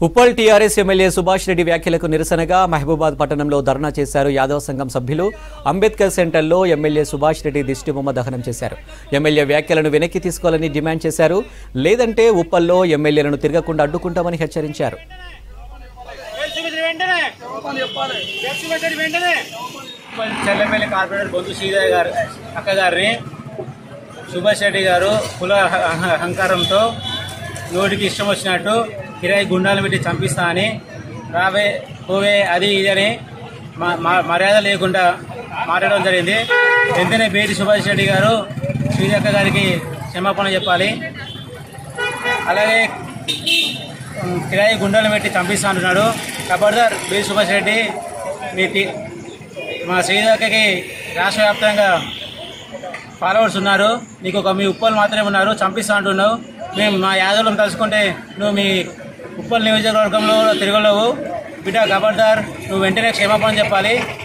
Uppal TRS MLA Subhash Reddy వ్యాఖ్యలకు నిరసనగా మహబూబాద్ పట్టణంలో ధర్నా చేశారు యాదవ సంఘం సభ్యులు అంబేద్కర్ సెంటర్లో ఎమ్మెల్యే సుభాష్ రెడ్డి దిష్టిబొమ్మ దహనం చేశారు ఎమ్మెల్యే వ్యాఖ్యలను వెనక్కి తీసుకోవాలని డిమాండ్ చేశారు లేదంటే ఉప్పల్లో ఎమ్మెల్యేలను తిరగకుండా అడ్డుకుంటామని హెచ్చరించారు చెల్లెపల్లి కార్పొరేటర్ బొంతు శ్రీదేవి గారు అక్క గారిని సుభాష్ రెడ్డి గారు కుల అహ- అహంకారంతో నోటికి ఇష్టం వచ్చినట్టు కిరాయి గుండాలు పెట్టి చంపిస్తా అని రావే పోవే అది ఇది అని మా- మా- మర్యాద లేకుండా మాట్లాడడం జరిగింది వెంటనే బేటి సుభాష్ రెడ్డి గారు శ్రీదేక్క గారికి క్షమాపణ చెప్పాలి అలాగే ఉమ్, కిరాయి గుండెలు పెట్టి చంపిస్తా అంటున్నాడు ఖబర్దార్ బి సుభాష్ రెడ్డి మీ టి- మా శ్రీదేవికి రాష్ట్ర వ్యాప్తంగా ఫాలోవర్స్ ఉన్నారు నీకు ఒక మీ ఉప్పలు మాత్రమే ఉన్నారు చంపిస్తా అంటున్నావు మేము మా యాదవులను తలుచుకుంటే నువ్వు మీ ఉప్పల్ నియోజకవర్గంలో తిరగలేవు బిడ్డ ఖబర్దార్ నువ్వు వెంటనే క్షమాపణ చెప్పాలి